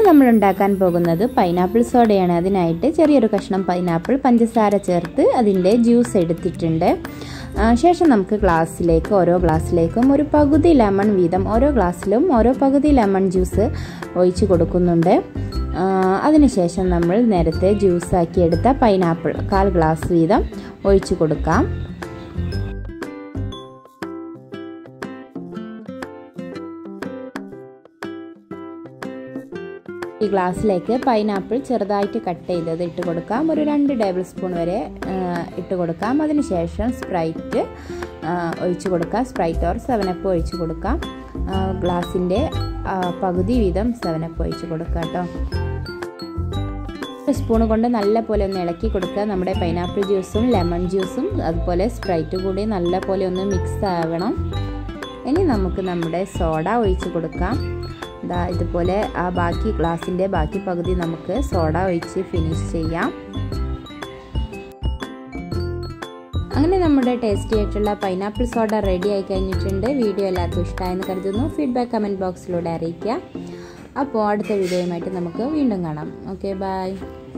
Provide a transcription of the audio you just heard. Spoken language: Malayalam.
നമ്മൾ ഉണ്ടാക്കാൻ പോകുന്നത് പൈനാപ്പിൾ സോഡയാണ് അതിനായിട്ട് ചെറിയൊരു കഷ്ണം പൈനാപ്പിൾ പഞ്ചസാര ചേർത്ത് അതിൻ്റെ ജ്യൂസ് എടുത്തിട്ടുണ്ട് ആ, ശേഷം നമുക്ക് ഗ്ലാസ്സിലേക്ക് ഓരോ ഗ്ലാസ്സിലേക്കും ഒരു പകുതി ലെമൺ വീതം ഓരോ ഗ്ലാസ്സിലും ഓരോ പകുതി ലെമൺ ജ്യൂസ് ഒഴിച്ച് കൊടുക്കുന്നുണ്ട് ആ, അതിനുശേഷം നമ്മൾ നേരത്തെ ജ്യൂസാക്കി എടുത്ത പൈനാപ്പിൾ കാൽ ഗ്ലാസ് വീതം ഒഴിച്ച് കൊടുക്കാം ഈ ഗ്ലാസ്സിലേക്ക് പൈനാപ്പിൾ ചെറുതായിട്ട് കട്ട് ചെയ്തത് ഇട്ട് കൊടുക്കാം ഒരു രണ്ട് ടേബിൾ സ്പൂൺ വരെ ആ, ഇട്ട് കൊടുക്കാം അതിനുശേഷം സ്പ്രൈറ്റ് ആ, ഒഴിച്ച് കൊടുക്കാം സ്പ്രൈറ്റ് ഓർ സെവനപ്പ് ഒഴിച്ച് കൊടുക്കാം ആ, ഗ്ലാസിൻ്റെ ആ, പകുതി വീതം സെവനപ്പ് ഒഴിച്ച് കൊടുക്കാം കേട്ടോ സ്പൂൺ കൊണ്ട് നല്ല പോലെ ഒന്ന് ഇളക്കി കൊടുക്കുക നമ്മുടെ പൈനാപ്പിൾ ജ്യൂസും ലെമൺ ജ്യൂസും അതുപോലെ സ്പ്രൈറ്റ് കൂടി നല്ല പോലെ ഒന്ന് മിക്സ് ആവണം ഇനി നമുക്ക് നമ്മുടെ സോഡ ഒഴിച്ച് കൊടുക്കാം ദാ ഇതുപോലെ ആ ബാക്കി ഗ്ലാസിൻ്റെ ബാക്കി പകുതി നമുക്ക് സോഡ ഒഴിച്ച് ഫിനിഷ് ചെയ്യാം അങ്ങനെ നമ്മുടെ ടേസ്റ്റി ആയിട്ടുള്ള പൈനാപ്പിൾ സോഡ റെഡി ആയി കഴിഞ്ഞിട്ടുണ്ട് വീഡിയോ എല്ലാവർക്കും ഇഷ്ടമായെന്ന് കരുതുന്നു ഫീഡ്ബാക്ക് കമൻറ്റ് ബോക്സിലൂടെ അറിയിക്കുക അപ്പോൾ അടുത്ത വീഡിയോയുമായിട്ട് നമുക്ക് വീണ്ടും കാണാം ഓക്കെ ബൈ